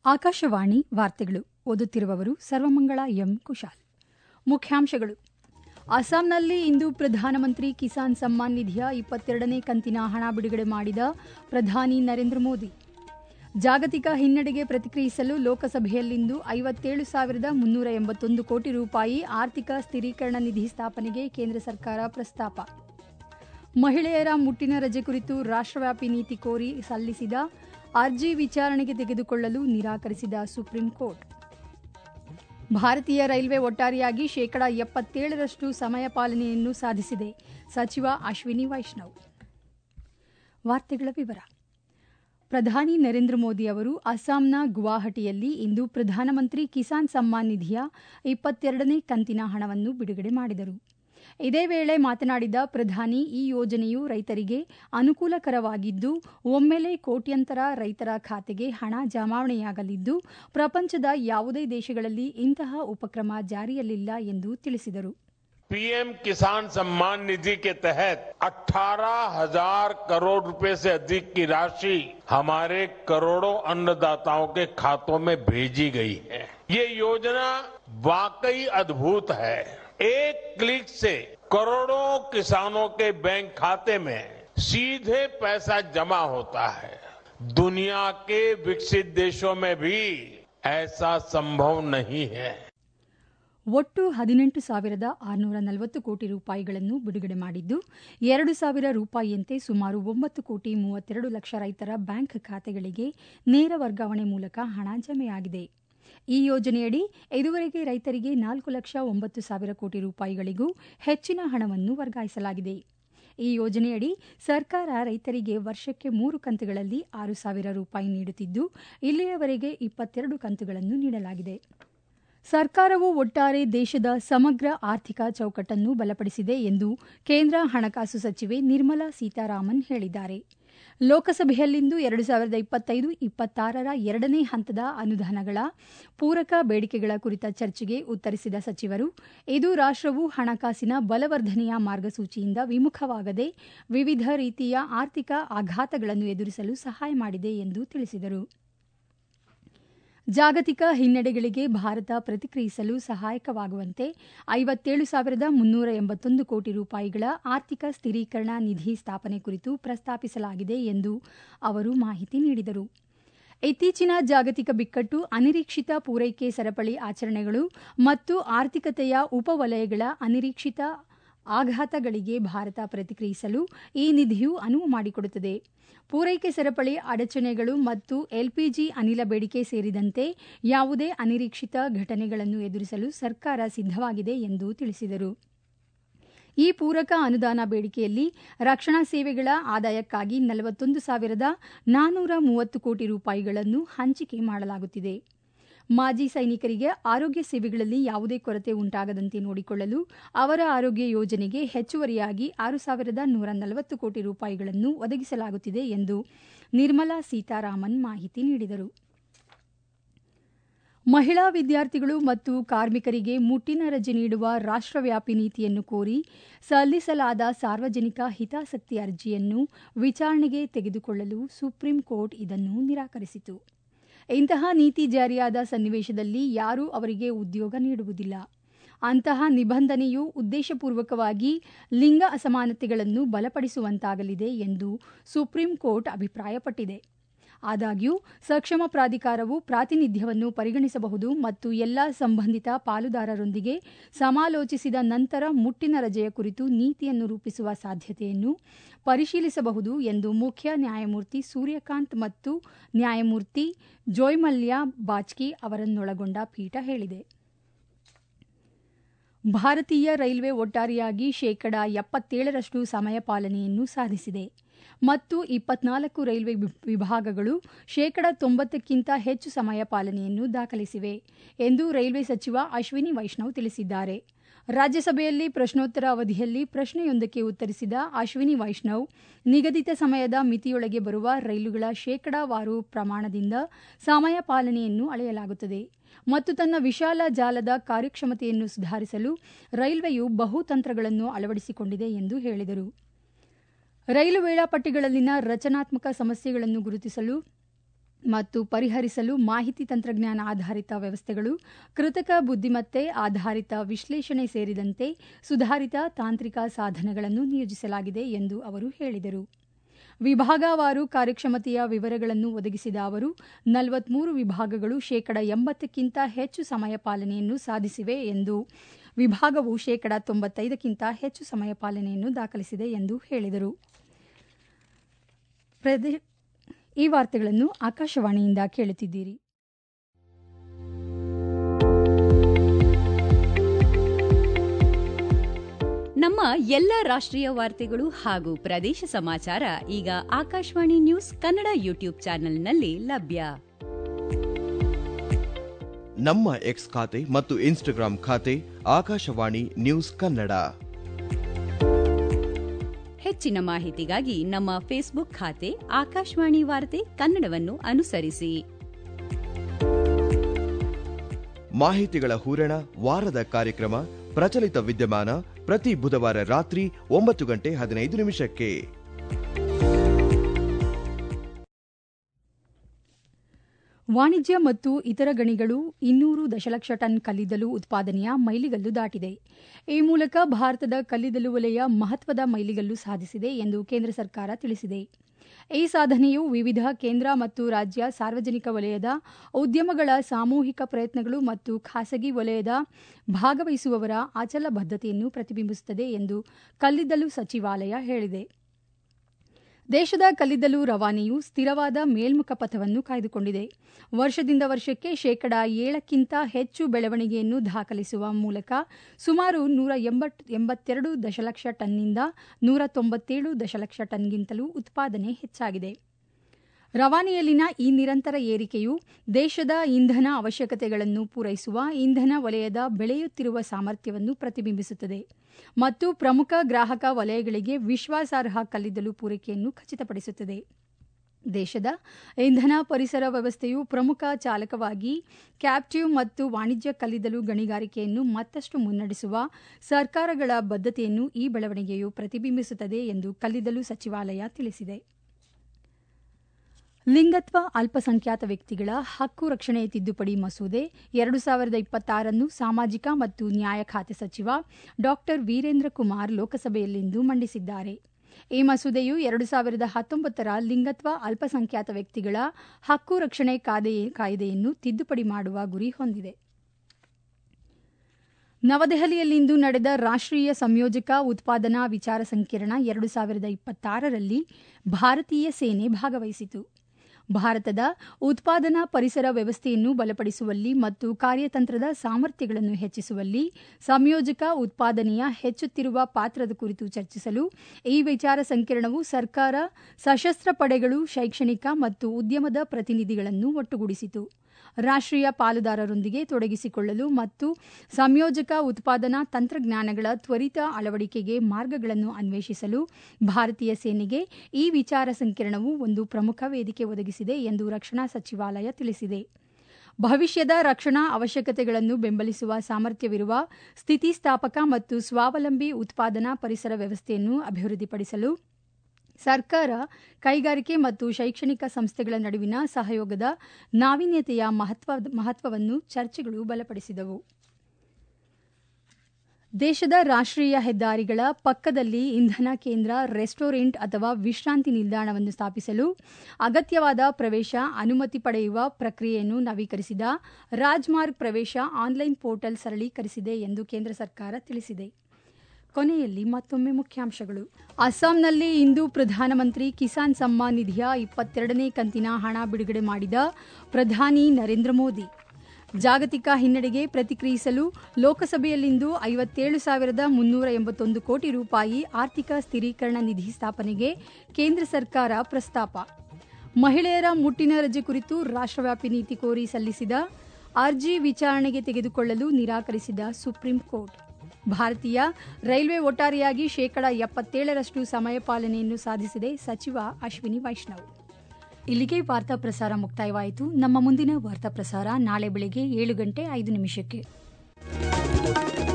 ಆಕಾಶವಾಣಿ ವಾರ್ತೆಗಳು ಓದುತ್ತಿರುವವರು ಸರ್ವಮಂಗಳ ಎಂ ಕುಶಾಲ್ ಮುಖ್ಯಾಂಶಗಳು ಅಸ್ಸಾಂನಲ್ಲಿ ಇಂದು ಪ್ರಧಾನಮಂತ್ರಿ ಕಿಸಾನ್ ಸಮ್ಮಾನ್ ನಿಧಿಯ ಇಪ್ಪತ್ತೆರಡನೇ ಕಂತಿನ ಹಣ ಬಿಡುಗಡೆ ಮಾಡಿದ ಪ್ರಧಾನಿ ನರೇಂದ್ರ ಮೋದಿ ಜಾಗತಿಕ ಹಿನ್ನಡೆಗೆ ಪ್ರತಿಕ್ರಿಯಿಸಲು ಲೋಕಸಭೆಯಲ್ಲಿಂದು ಐವತ್ತೇಳು ಸಾವಿರದ ಮುನ್ನೂರ ಎಂಬತ್ತೊಂದು ಕೋಟಿ ರೂಪಾಯಿ ಆರ್ಥಿಕ ಸ್ಥಿರೀಕರಣ ನಿಧಿ ಸ್ಥಾಪನೆಗೆ ಕೇಂದ್ರ ಸರ್ಕಾರ ಪ್ರಸ್ತಾಪ ಮಹಿಳೆಯರ ಮುಟ್ಟಿನ ರಜೆ ಕುರಿತು ರಾಷ್ಟ್ರವ್ಯಾಪಿ ನೀತಿ ಕೋರಿ ಸಲ್ಲಿಸಿದ ಅರ್ಜಿ ವಿಚಾರಣೆಗೆ ತೆಗೆದುಕೊಳ್ಳಲು ನಿರಾಕರಿಸಿದ ಸುಪ್ರೀಂ ಕೋರ್ಟ್ ಭಾರತೀಯ ರೈಲ್ವೆ ಒಟ್ಟಾರೆಯಾಗಿ ಶೇಕಡಾ ಎಪ್ಪತ್ತೇಳರಷ್ಟು ಸಮಯ ಪಾಲನೆಯನ್ನು ಸಾಧಿಸಿದೆ ಸಚಿವ ಅಶ್ವಿನಿ ವೈಷ್ಣವ್ ವಾರ್ತೆಗಳ ವಿವರ ಪ್ರಧಾನಿ ನರೇಂದ್ರ ಮೋದಿ ಅವರು ಅಸ್ಸಾಂನ ಗುವಾಹಟಿಯಲ್ಲಿ ಇಂದು ಪ್ರಧಾನಮಂತ್ರಿ ಕಿಸಾನ್ ಸಮ್ಮಾನ್ ನಿಧಿಯ ಇಪ್ಪತ್ತೆರಡನೇ ಕಂತಿನ ಹಣವನ್ನು ಬಿಡುಗಡೆ ಮಾಡಿದರು ಇದೇ ವೇಳೆ ಮಾತನಾಡಿದ ಪ್ರಧಾನಿ ಈ ಯೋಜನೆಯು ರೈತರಿಗೆ ಅನುಕೂಲಕರವಾಗಿದ್ದು ಒಮ್ಮೆಲೆ ಕೋಟ್ಯಂತರ ರೈತರ ಖಾತೆಗೆ ಹಣ ಜಮಾವಣೆಯಾಗಲಿದ್ದು ಪ್ರಪಂಚದ ಯಾವುದೇ ದೇಶಗಳಲ್ಲಿ ಇಂತಹ ಉಪಕ್ರಮ ಜಾರಿಯಲ್ಲಿಲ್ಲ ಎಂದು ತಿಳಿಸಿದರು पीएम किसान सम्मान निधि के तहत 18,000 करोड़ रुपए से अधिक की राशि हमारे करोड़ों अन्नदाताओं के खातों में भेजी गई है ये योजना वाकई अद्भुत है एक क्लिक से करोड़ों किसानों के बैंक खाते में सीधे पैसा जमा होता है दुनिया के विकसित देशों में भी ऐसा संभव नहीं है ಒಟ್ಟು ಹದಿನೆಂಟು ಸಾವಿರದ ಆರುನೂರ ನಲವತ್ತು ಕೋಟಿ ರೂಪಾಯಿಗಳನ್ನು ಬಿಡುಗಡೆ ಮಾಡಿದ್ದು ಎರಡು ಸಾವಿರ ರೂಪಾಯಿಯಂತೆ ಸುಮಾರು ಒಂಬತ್ತು ಕೋಟಿ ಮೂವತ್ತೆರಡು ಲಕ್ಷ ರೈತರ ಬ್ಯಾಂಕ್ ಖಾತೆಗಳಿಗೆ ನೇರ ವರ್ಗಾವಣೆ ಮೂಲಕ ಹಣ ಜಮೆಯಾಗಿದೆ ಈ ಯೋಜನೆಯಡಿ ಇದುವರೆಗೆ ರೈತರಿಗೆ ನಾಲ್ಕು ಲಕ್ಷ ಒಂಬತ್ತು ಸಾವಿರ ಕೋಟಿ ರೂಪಾಯಿಗಳಿಗೂ ಹೆಚ್ಚಿನ ಹಣವನ್ನು ವರ್ಗಾಯಿಸಲಾಗಿದೆ ಈ ಯೋಜನೆಯಡಿ ಸರ್ಕಾರ ರೈತರಿಗೆ ವರ್ಷಕ್ಕೆ ಮೂರು ಕಂತುಗಳಲ್ಲಿ ಆರು ಸಾವಿರ ರೂಪಾಯಿ ನೀಡುತ್ತಿದ್ದು ಇಲ್ಲಿಯವರೆಗೆ ಇಪ್ಪತ್ತೆರಡು ಕಂತುಗಳನ್ನು ನೀಡಲಾಗಿದೆ ಸರ್ಕಾರವು ಒಟ್ಟಾರೆ ದೇಶದ ಸಮಗ್ರ ಆರ್ಥಿಕ ಚೌಕಟ್ಟನ್ನು ಬಲಪಡಿಸಿದೆ ಎಂದು ಕೇಂದ್ರ ಹಣಕಾಸು ಸಚಿವೆ ನಿರ್ಮಲಾ ಸೀತಾರಾಮನ್ ಹೇಳಿದ್ದಾರೆ ಲೋಕಸಭೆಯಲ್ಲಿಂದು ಎರಡು ಸಾವಿರದ ಇಪ್ಪತ್ತೈದು ಇಪ್ಪತ್ತಾರರ ಎರಡನೇ ಹಂತದ ಅನುದಾನಗಳ ಪೂರಕ ಬೇಡಿಕೆಗಳ ಕುರಿತ ಚರ್ಚೆಗೆ ಉತ್ತರಿಸಿದ ಸಚಿವರು ಇದು ರಾಷ್ಟವು ಹಣಕಾಸಿನ ಬಲವರ್ಧನೆಯ ಮಾರ್ಗಸೂಚಿಯಿಂದ ವಿಮುಖವಾಗದೆ ವಿವಿಧ ರೀತಿಯ ಆರ್ಥಿಕ ಆಘಾತಗಳನ್ನು ಎದುರಿಸಲು ಸಹಾಯ ಮಾಡಿದೆ ಎಂದು ತಿಳಿಸಿದರು ಜಾಗತಿಕ ಹಿನ್ನಡೆಗಳಿಗೆ ಭಾರತ ಪ್ರತಿಕ್ರಿಯಿಸಲು ಸಹಾಯಕವಾಗುವಂತೆ ಐವತ್ತೇಳು ಸಾವಿರದ ಮುನ್ನೂರ ಎಂಬತ್ತೊಂದು ಕೋಟಿ ರೂಪಾಯಿಗಳ ಆರ್ಥಿಕ ಸ್ಥಿರೀಕರಣ ನಿಧಿ ಸ್ಥಾಪನೆ ಕುರಿತು ಪ್ರಸ್ತಾಪಿಸಲಾಗಿದೆ ಎಂದು ಅವರು ಮಾಹಿತಿ ನೀಡಿದರು ಇತ್ತೀಚಿನ ಜಾಗತಿಕ ಬಿಕ್ಕಟ್ಟು ಅನಿರೀಕ್ಷಿತ ಪೂರೈಕೆ ಸರಪಳಿ ಆಚರಣೆಗಳು ಮತ್ತು ಆರ್ಥಿಕತೆಯ ಉಪವಲಯಗಳ ಅನಿರೀಕ್ಷಿತ ಆಘಾತಗಳಿಗೆ ಭಾರತ ಪ್ರತಿಕ್ರಿಯಿಸಲು ಈ ನಿಧಿಯು ಅನುವು ಮಾಡಿಕೊಡುತ್ತದೆ ಪೂರೈಕೆ ಸರಪಳಿ ಅಡಚಣೆಗಳು ಮತ್ತು ಎಲ್ಪಿಜಿ ಅನಿಲ ಬೇಡಿಕೆ ಸೇರಿದಂತೆ ಯಾವುದೇ ಅನಿರೀಕ್ಷಿತ ಘಟನೆಗಳನ್ನು ಎದುರಿಸಲು ಸರ್ಕಾರ ಸಿದ್ದವಾಗಿದೆ ಎಂದು ತಿಳಿಸಿದರು ಈ ಪೂರಕ ಅನುದಾನ ಬೇಡಿಕೆಯಲ್ಲಿ ರಕ್ಷಣಾ ಸೇವೆಗಳ ಆದಾಯಕ್ಕಾಗಿ ನಲವತ್ತೊಂದು ಸಾವಿರದ ನಾನ್ನೂರ ಮೂವತ್ತು ಕೋಟಿ ರೂಪಾಯಿಗಳನ್ನು ಹಂಚಿಕೆ ಮಾಡಲಾಗುತ್ತಿದೆ ಮಾಜಿ ಸೈನಿಕರಿಗೆ ಆರೋಗ್ಯ ಸೇವೆಗಳಲ್ಲಿ ಯಾವುದೇ ಕೊರತೆ ಉಂಟಾಗದಂತೆ ನೋಡಿಕೊಳ್ಳಲು ಅವರ ಆರೋಗ್ಯ ಯೋಜನೆಗೆ ಹೆಚ್ಚುವರಿಯಾಗಿ ಆರು ಸಾವಿರದ ನೂರ ನಲವತ್ತು ಕೋಟಿ ರೂಪಾಯಿಗಳನ್ನು ಒದಗಿಸಲಾಗುತ್ತಿದೆ ಎಂದು ನಿರ್ಮಲಾ ಸೀತಾರಾಮನ್ ಮಾಹಿತಿ ನೀಡಿದರು ಮಹಿಳಾ ವಿದ್ಯಾರ್ಥಿಗಳು ಮತ್ತು ಕಾರ್ಮಿಕರಿಗೆ ಮುಟ್ಟಿನ ರಜೆ ನೀಡುವ ರಾಷ್ಟ್ರವ್ಯಾಪಿ ನೀತಿಯನ್ನು ಕೋರಿ ಸಲ್ಲಿಸಲಾದ ಸಾರ್ವಜನಿಕ ಹಿತಾಸಕ್ತಿ ಅರ್ಜಿಯನ್ನು ವಿಚಾರಣೆಗೆ ತೆಗೆದುಕೊಳ್ಳಲು ಸುಪ್ರೀಂ ಕೋರ್ಟ್ ಇದನ್ನು ನಿರಾಕರಿಸಿತು ಇಂತಹ ನೀತಿ ಜಾರಿಯಾದ ಸನ್ನಿವೇಶದಲ್ಲಿ ಯಾರೂ ಅವರಿಗೆ ಉದ್ಯೋಗ ನೀಡುವುದಿಲ್ಲ ಅಂತಹ ನಿಬಂಧನೆಯು ಉದ್ದೇಶಪೂರ್ವಕವಾಗಿ ಲಿಂಗ ಅಸಮಾನತೆಗಳನ್ನು ಬಲಪಡಿಸುವಂತಾಗಲಿದೆ ಎಂದು ಸುಪ್ರೀಂ ಕೋರ್ಟ್ ಅಭಿಪ್ರಾಯಪಟ್ಟಿದೆ ಆದಾಗ್ಯೂ ಸಕ್ಷಮ ಪ್ರಾಧಿಕಾರವು ಪ್ರಾತಿನಿಧ್ಯವನ್ನು ಪರಿಗಣಿಸಬಹುದು ಮತ್ತು ಎಲ್ಲಾ ಸಂಬಂಧಿತ ಪಾಲುದಾರರೊಂದಿಗೆ ಸಮಾಲೋಚಿಸಿದ ನಂತರ ಮುಟ್ಟಿನ ರಜೆಯ ಕುರಿತು ನೀತಿಯನ್ನು ರೂಪಿಸುವ ಸಾಧ್ಯತೆಯನ್ನು ಪರಿಶೀಲಿಸಬಹುದು ಎಂದು ಮುಖ್ಯ ನ್ಯಾಯಮೂರ್ತಿ ಸೂರ್ಯಕಾಂತ್ ಮತ್ತು ನ್ಯಾಯಮೂರ್ತಿ ಜೋಯ್ಮಲ್ಯ ಬಾಚ್ಕಿ ಅವರನ್ನೊಳಗೊಂಡ ಪೀಠ ಹೇಳಿದೆ ಭಾರತೀಯ ರೈಲ್ವೆ ಒಟ್ಟಾರೆಯಾಗಿ ಶೇಕಡಾ ಎಪ್ಪತ್ತೇಳರಷ್ಟು ಸಮಯ ಪಾಲನೆಯನ್ನು ಸಾಧಿಸಿದೆ ಮತ್ತು ಇಪ್ಪತ್ನಾಲ್ಕು ರೈಲ್ವೆ ವಿಭಾಗಗಳು ಶೇಕಡ ತೊಂಬತ್ತಕ್ಕಿಂತ ಹೆಚ್ಚು ಸಮಯ ಪಾಲನೆಯನ್ನು ದಾಖಲಿಸಿವೆ ಎಂದು ರೈಲ್ವೆ ಸಚಿವ ಅಶ್ವಿನಿ ವೈಷ್ಣವ್ ತಿಳಿಸಿದ್ದಾರೆ ರಾಜ್ಯಸಭೆಯಲ್ಲಿ ಪ್ರಶ್ನೋತ್ತರ ಅವಧಿಯಲ್ಲಿ ಪ್ರಶ್ನೆಯೊಂದಕ್ಕೆ ಉತ್ತರಿಸಿದ ಅಶ್ವಿನಿ ವೈಷ್ಣವ್ ನಿಗದಿತ ಸಮಯದ ಮಿತಿಯೊಳಗೆ ಬರುವ ರೈಲುಗಳ ಶೇಕಡಾವಾರು ಪ್ರಮಾಣದಿಂದ ಸಮಯ ಪಾಲನೆಯನ್ನು ಅಳೆಯಲಾಗುತ್ತದೆ ಮತ್ತು ತನ್ನ ವಿಶಾಲ ಜಾಲದ ಕಾರ್ಯಕ್ಷಮತೆಯನ್ನು ಸುಧಾರಿಸಲು ರೈಲ್ವೆಯು ಬಹುತಂತ್ರಗಳನ್ನು ಅಳವಡಿಸಿಕೊಂಡಿದೆ ಎಂದು ಹೇಳಿದರು ರೈಲು ವೇಳಾಪಟ್ಟಿಗಳಲ್ಲಿನ ರಚನಾತ್ಮಕ ಸಮಸ್ಯೆಗಳನ್ನು ಗುರುತಿಸಲು ಮತ್ತು ಪರಿಹರಿಸಲು ಮಾಹಿತಿ ತಂತ್ರಜ್ಞಾನ ಆಧಾರಿತ ವ್ಯವಸ್ಥೆಗಳು ಕೃತಕ ಬುದ್ದಿಮತ್ತೆ ಆಧಾರಿತ ವಿಶ್ಲೇಷಣೆ ಸೇರಿದಂತೆ ಸುಧಾರಿತ ತಾಂತ್ರಿಕ ಸಾಧನಗಳನ್ನು ನಿಯೋಜಿಸಲಾಗಿದೆ ಎಂದು ಅವರು ಹೇಳಿದರು ವಿಭಾಗವಾರು ಕಾರ್ಯಕ್ಷಮತೆಯ ವಿವರಗಳನ್ನು ಒದಗಿಸಿದ ಅವರು ನಲವತ್ಮೂರು ವಿಭಾಗಗಳು ಶೇಕಡ ಎಂಬತ್ತಕ್ಕಿಂತ ಹೆಚ್ಚು ಸಮಯ ಪಾಲನೆಯನ್ನು ಸಾಧಿಸಿವೆ ಎಂದು ವಿಭಾಗವು ಶೇಕಡ ತೊಂಬತ್ತೈದಕ್ಕಿಂತ ಹೆಚ್ಚು ಸಮಯ ಪಾಲನೆಯನ್ನು ದಾಖಲಿಸಿದೆ ಎಂದು ಹೇಳಿದರು ಈ ವಾರ್ತೆಗಳನ್ನು ಆಕಾಶವಾಣಿಯಿಂದ ಕೇಳುತ್ತಿದ್ದೀರಿ ನಮ್ಮ ಎಲ್ಲ ರಾಷ್ಟ್ರೀಯ ವಾರ್ತೆಗಳು ಹಾಗೂ ಪ್ರದೇಶ ಸಮಾಚಾರ ಈಗ ಆಕಾಶವಾಣಿ ನ್ಯೂಸ್ ಕನ್ನಡ ಯೂಟ್ಯೂಬ್ ಚಾನೆಲ್ನಲ್ಲಿ ಲಭ್ಯ ನಮ್ಮ ಎಕ್ಸ್ ಖಾತೆ ಮತ್ತು ಇನ್ಸ್ಟಾಗ್ರಾಂ ಖಾತೆ ಆಕಾಶವಾಣಿ ನ್ಯೂಸ್ ಕನ್ನಡ ಹೆಚ್ಚಿನ ಮಾಹಿತಿಗಾಗಿ ನಮ್ಮ ಫೇಸ್ಬುಕ್ ಖಾತೆ ಆಕಾಶವಾಣಿ ವಾರ್ತೆ ಕನ್ನಡವನ್ನು ಅನುಸರಿಸಿ ಮಾಹಿತಿಗಳ ಹೂರಣ ವಾರದ ಕಾರ್ಯಕ್ರಮ ಪ್ರಚಲಿತ ವಿದ್ಯಮಾನ ಪ್ರತಿ ಬುಧವಾರ ರಾತ್ರಿ ಒಂಬತ್ತು ಗಂಟೆ ಹದಿನೈದು ನಿಮಿಷಕ್ಕೆ ವಾಣಿಜ್ಯ ಮತ್ತು ಇತರ ಗಣಿಗಳು ಇನ್ನೂರು ದಶಲಕ್ಷ ಟನ್ ಕಲ್ಲಿದ್ದಲು ಉತ್ಪಾದನೆಯ ಮೈಲಿಗಲ್ಲು ದಾಟಿದೆ ಈ ಮೂಲಕ ಭಾರತದ ಕಲ್ಲಿದ್ದಲು ವಲಯ ಮಹತ್ವದ ಮೈಲಿಗಲ್ಲು ಸಾಧಿಸಿದೆ ಎಂದು ಕೇಂದ್ರ ಸರ್ಕಾರ ತಿಳಿಸಿದೆ ಈ ಸಾಧನೆಯು ವಿವಿಧ ಕೇಂದ್ರ ಮತ್ತು ರಾಜ್ಯ ಸಾರ್ವಜನಿಕ ವಲಯದ ಉದ್ಯಮಗಳ ಸಾಮೂಹಿಕ ಪ್ರಯತ್ನಗಳು ಮತ್ತು ಖಾಸಗಿ ವಲಯದ ಭಾಗವಹಿಸುವವರ ಅಚಲ ಬದ್ಧತೆಯನ್ನು ಪ್ರತಿಬಿಂಬಿಸುತ್ತದೆ ಎಂದು ಕಲ್ಲಿದ್ದಲು ಸಚಿವಾಲಯ ಹೇಳಿದೆ ದೇಶದ ಕಲ್ಲಿದ್ದಲು ರವಾನೆಯು ಸ್ಥಿರವಾದ ಮೇಲ್ಮುಖ ಪಥವನ್ನು ಕಾಯ್ದುಕೊಂಡಿದೆ ವರ್ಷದಿಂದ ವರ್ಷಕ್ಕೆ ಶೇಕಡ ಏಳಕ್ಕಿಂತ ಹೆಚ್ಚು ಬೆಳವಣಿಗೆಯನ್ನು ದಾಖಲಿಸುವ ಮೂಲಕ ಸುಮಾರು ನೂರ ಎಂಬತ್ತೆರಡು ದಶಲಕ್ಷ ಟನ್ನಿಂದ ನೂರ ತೊಂಬತ್ತೇಳು ದಶಲಕ್ಷ ಟನ್ಗಿಂತಲೂ ಉತ್ಪಾದನೆ ಹೆಚ್ಚಾಗಿದೆ ರವಾನೆಯಲ್ಲಿನ ಈ ನಿರಂತರ ಏರಿಕೆಯು ದೇಶದ ಇಂಧನ ಅವಶ್ಯಕತೆಗಳನ್ನು ಪೂರೈಸುವ ಇಂಧನ ವಲಯದ ಬೆಳೆಯುತ್ತಿರುವ ಸಾಮರ್ಥ್ಯವನ್ನು ಪ್ರತಿಬಿಂಬಿಸುತ್ತದೆ ಮತ್ತು ಪ್ರಮುಖ ಗ್ರಾಹಕ ವಲಯಗಳಿಗೆ ವಿಶ್ವಾಸಾರ್ಹ ಕಲ್ಲಿದ್ದಲು ಪೂರೈಕೆಯನ್ನು ಖಚಿತಪಡಿಸುತ್ತದೆ ದೇಶದ ಇಂಧನ ಪರಿಸರ ವ್ಯವಸ್ಥೆಯು ಪ್ರಮುಖ ಚಾಲಕವಾಗಿ ಕ್ಯಾಪ್ಟಿವ್ ಮತ್ತು ವಾಣಿಜ್ಯ ಕಲ್ಲಿದ್ದಲು ಗಣಿಗಾರಿಕೆಯನ್ನು ಮತ್ತಷ್ಟು ಮುನ್ನಡೆಸುವ ಸರ್ಕಾರಗಳ ಬದ್ಧತೆಯನ್ನು ಈ ಬೆಳವಣಿಗೆಯು ಪ್ರತಿಬಿಂಬಿಸುತ್ತದೆ ಎಂದು ಕಲ್ಲಿದ್ದಲು ಸಚಿವಾಲಯ ತಿಳಿಸಿದೆ ಲಿಂಗತ್ವ ಅಲ್ಪಸಂಖ್ಯಾತ ವ್ಯಕ್ತಿಗಳ ಹಕ್ಕು ರಕ್ಷಣೆ ತಿದ್ದುಪಡಿ ಮಸೂದೆ ಎರಡು ಸಾವಿರದ ಇಪ್ಪತ್ತಾರನ್ನು ಸಾಮಾಜಿಕ ಮತ್ತು ನ್ಯಾಯ ಖಾತೆ ಸಚಿವ ಡಾ ವೀರೇಂದ್ರ ಕುಮಾರ್ ಲೋಕಸಭೆಯಲ್ಲಿಂದು ಮಂಡಿಸಿದ್ದಾರೆ ಈ ಮಸೂದೆಯು ಎರಡು ಸಾವಿರದ ಹತ್ತೊಂಬತ್ತರ ಲಿಂಗತ್ವ ಅಲ್ಪಸಂಖ್ಯಾತ ವ್ಯಕ್ತಿಗಳ ಹಕ್ಕು ರಕ್ಷಣೆ ಕಾಯ್ದೆಯನ್ನು ತಿದ್ದುಪಡಿ ಮಾಡುವ ಗುರಿ ಹೊಂದಿದೆ ನವದೆಹಲಿಯಲ್ಲಿಂದು ನಡೆದ ರಾಷ್ಟ್ರೀಯ ಸಂಯೋಜಕ ಉತ್ಪಾದನಾ ವಿಚಾರ ಸಂಕಿರಣ ಎರಡು ಸಾವಿರದ ಇಪ್ಪತ್ತಾರರಲ್ಲಿ ಭಾರತೀಯ ಸೇನೆ ಭಾಗವಹಿಸಿತು ಭಾರತದ ಉತ್ಪಾದನಾ ಪರಿಸರ ವ್ಯವಸ್ಥೆಯನ್ನು ಬಲಪಡಿಸುವಲ್ಲಿ ಮತ್ತು ಕಾರ್ಯತಂತ್ರದ ಸಾಮರ್ಥ್ಯಗಳನ್ನು ಹೆಚ್ಚಿಸುವಲ್ಲಿ ಸಂಯೋಜಕ ಉತ್ಪಾದನೆಯ ಹೆಚ್ಚುತ್ತಿರುವ ಪಾತ್ರದ ಕುರಿತು ಚರ್ಚಿಸಲು ಈ ವಿಚಾರ ಸಂಕಿರಣವು ಸರ್ಕಾರ ಸಶಸ್ತ್ರ ಪಡೆಗಳು ಶೈಕ್ಷಣಿಕ ಮತ್ತು ಉದ್ಯಮದ ಪ್ರತಿನಿಧಿಗಳನ್ನು ಒಟ್ಟುಗೂಡಿಸಿತು ರಾಷ್ಟ್ರೀಯ ಪಾಲುದಾರರೊಂದಿಗೆ ತೊಡಗಿಸಿಕೊಳ್ಳಲು ಮತ್ತು ಸಂಯೋಜಕ ಉತ್ಪಾದನಾ ತಂತ್ರಜ್ಞಾನಗಳ ತ್ವರಿತ ಅಳವಡಿಕೆಗೆ ಮಾರ್ಗಗಳನ್ನು ಅನ್ವೇಷಿಸಲು ಭಾರತೀಯ ಸೇನೆಗೆ ಈ ವಿಚಾರ ಸಂಕಿರಣವು ಒಂದು ಪ್ರಮುಖ ವೇದಿಕೆ ಒದಗಿಸಿದೆ ಎಂದು ರಕ್ಷಣಾ ಸಚಿವಾಲಯ ತಿಳಿಸಿದೆ ಭವಿಷ್ಯದ ರಕ್ಷಣಾ ಅವಶ್ಯಕತೆಗಳನ್ನು ಬೆಂಬಲಿಸುವ ಸಾಮರ್ಥ್ಯವಿರುವ ಸ್ಥಿತಿಸ್ಥಾಪಕ ಮತ್ತು ಸ್ವಾವಲಂಬಿ ಉತ್ಪಾದನಾ ಪರಿಸರ ವ್ಯವಸ್ಥೆಯನ್ನು ಅಭಿವೃದ್ಧಿಪಡಿಸಲು ಸರ್ಕಾರ ಕೈಗಾರಿಕೆ ಮತ್ತು ಶೈಕ್ಷಣಿಕ ಸಂಸ್ಥೆಗಳ ನಡುವಿನ ಸಹಯೋಗದ ನಾವೀನ್ಯತೆಯ ಮಹತ್ವ ಮಹತ್ವವನ್ನು ಚರ್ಚೆಗಳು ಬಲಪಡಿಸಿದವು ದೇಶದ ರಾಷ್ಟ್ರೀಯ ಹೆದ್ದಾರಿಗಳ ಪಕ್ಕದಲ್ಲಿ ಇಂಧನ ಕೇಂದ್ರ ರೆಸ್ಟೋರೆಂಟ್ ಅಥವಾ ವಿಶ್ರಾಂತಿ ನಿಲ್ದಾಣವನ್ನು ಸ್ಥಾಪಿಸಲು ಅಗತ್ಯವಾದ ಪ್ರವೇಶ ಅನುಮತಿ ಪಡೆಯುವ ಪ್ರಕ್ರಿಯೆಯನ್ನು ನವೀಕರಿಸಿದ ರಾಜ್ಮಾರ್ಗ್ ಪ್ರವೇಶ ಆನ್ಲೈನ್ ಪೋರ್ಟಲ್ ಸರಳೀಕರಿಸಿದೆ ಎಂದು ಕೇಂದ್ರ ಸರ್ಕಾರ ತಿಳಿಸಿದೆ ಕೊನೆಯಲ್ಲಿ ಮತ್ತೊಮ್ಮೆ ಮುಖ್ಯಾಂಶಗಳು ಅಸ್ಸಾಂನಲ್ಲಿ ಇಂದು ಪ್ರಧಾನಮಂತ್ರಿ ಕಿಸಾನ್ ಸಮ್ಮಾನ್ ನಿಧಿಯ ಇಪ್ಪತ್ತೆರಡನೇ ಕಂತಿನ ಹಣ ಬಿಡುಗಡೆ ಮಾಡಿದ ಪ್ರಧಾನಿ ನರೇಂದ್ರ ಮೋದಿ ಜಾಗತಿಕ ಹಿನ್ನಡೆಗೆ ಪ್ರತಿಕ್ರಿಯಿಸಲು ಲೋಕಸಭೆಯಲ್ಲಿಂದು ಐವತ್ತೇಳು ಸಾವಿರದ ಮುನ್ನೂರ ಎಂಬತ್ತೊಂದು ಕೋಟಿ ರೂಪಾಯಿ ಆರ್ಥಿಕ ಸ್ಥಿರೀಕರಣ ನಿಧಿ ಸ್ಥಾಪನೆಗೆ ಕೇಂದ್ರ ಸರ್ಕಾರ ಪ್ರಸ್ತಾಪ ಮಹಿಳೆಯರ ಮುಟ್ಟಿನ ರಜೆ ಕುರಿತು ರಾಷ್ಟ್ರವ್ಯಾಪಿ ನೀತಿ ಕೋರಿ ಸಲ್ಲಿಸಿದ ಅರ್ಜಿ ವಿಚಾರಣೆಗೆ ತೆಗೆದುಕೊಳ್ಳಲು ನಿರಾಕರಿಸಿದ ಸುಪ್ರೀಂ ಕೋರ್ಟ್ ಭಾರತೀಯ ರೈಲ್ವೆ ಒಟ್ಟಾರೆಯಾಗಿ ಶೇಕಡ ಎಪ್ಪತ್ತೇಳರಷ್ಟು ಸಮಯ ಪಾಲನೆಯನ್ನು ಸಾಧಿಸಿದೆ ಸಚಿವ ಅಶ್ವಿನಿ ವೈಷ್ಣವ್ ಇಲ್ಲಿಗೆ ವಾರ್ತಾ ಪ್ರಸಾರ ಮುಕ್ತಾಯವಾಯಿತು ನಮ್ಮ ಮುಂದಿನ ವಾರ್ತಾ ಪ್ರಸಾರ ನಾಳೆ ಬೆಳಗ್ಗೆ ಏಳು ಗಂಟೆ ಐದು ನಿಮಿಷಕ್ಕೆ